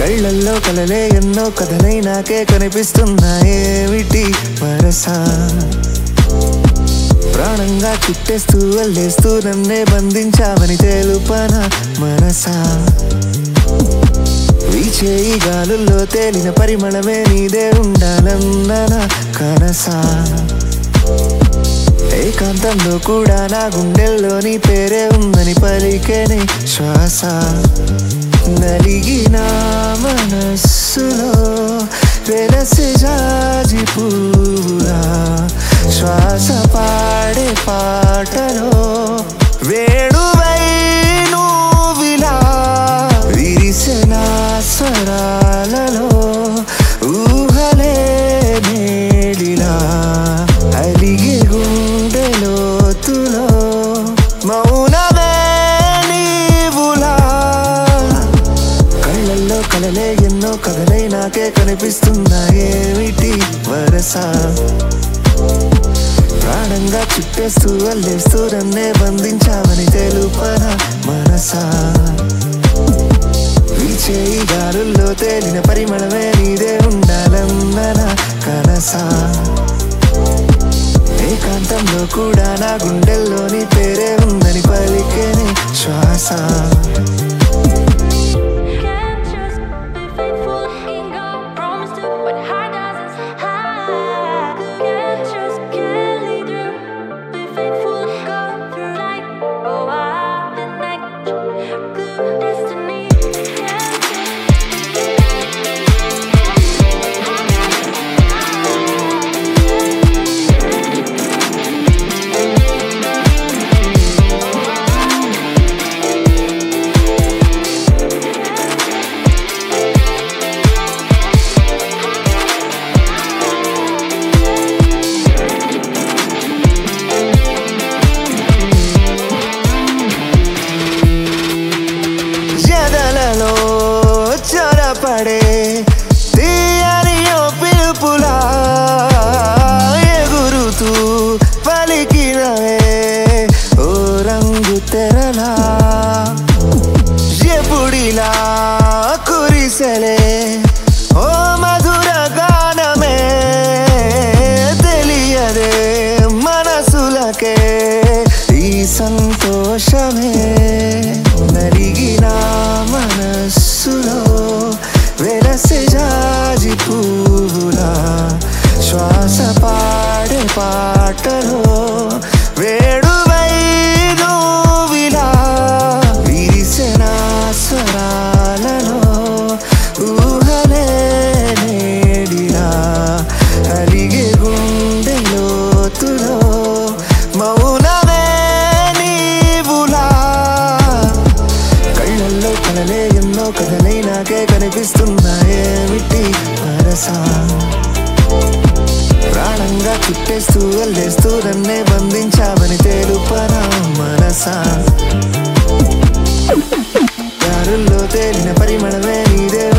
కళ్ళల్లో కలలే ఎన్నో కథలై నాకే కనిపిస్తున్నాయేమిటి వరసా ప్రాణంగా చుట్టేస్తూ అల్లేస్తూ నన్నే బంధించావని తెలుపన మనసా వీచే ఈ గాలుల్లో తేలిన పరిమళమే నీదే ఉండాలన్న నా కనసా ఏకాంతంలో కూడా నా గుండెల్లో నీ పేరే ఉందని పలికేనే శ్వాస నలిగిన మనస్సులో వెలసి జాజి పూరా శ్వాస పాడే పాటలో వేణువై నువ్విలా విరిసిన స్వరాలలో ఊహలే నేడిలా అలిగే గుండె లోతులో మౌనమే నీవులా కళ్ళల్లో కలలే ఎన్నో కథలై నాకే కనిపిస్తున్నాయేమిటి వరస ప్రాణంగా చుట్టేస్తూ అల్లేస్తూ నన్నే బంధించావని తెలుపన మనసా వీచే ఈ గాలుల్లో తేలిన పరిమళమే నీదే ఉండాలన్న నా కనసా ఏకాంతంలో కూడా నా గుండెల్లో నీ పేరే ఉందని పలికేనే శ్వాస Can't just be faithful and go promise to, but heart doesn't hide. Can't just can't lead through. Be faithful and go through life. Oh, I the night. Blue destiny. Can't జదలలో చొరపడే తీయని ఓ పిలుపులా ఎగురుతూ పలికినవే ఓ రంగు తెరలా ఎప్పుడిలా కురిసెలే ఓ మధుర గానమే తెలియదే మనసులకే ఈ సంతోషమే నలిగిన మనస్సులో వెలసి జాజి పువ్వులా శ్వాస పాడే పాటలో వేడువై నువ్విలా విరిసిన స్వరాలలో ఊహలే నేడిలా అలిగే గుండె లోతులో మౌనమే నీవులా కళ్ళల్లో కలలే ఎన్నో కథలై నాకే కనిపిస్తున్నాయేమిటి వరసా ప్రాణంగా చుట్టేస్తూ అల్లేస్తూ నన్నే బంధించావని తెలుపనా మనసా దారుల్లో తేలిన పరిమళమే నీదే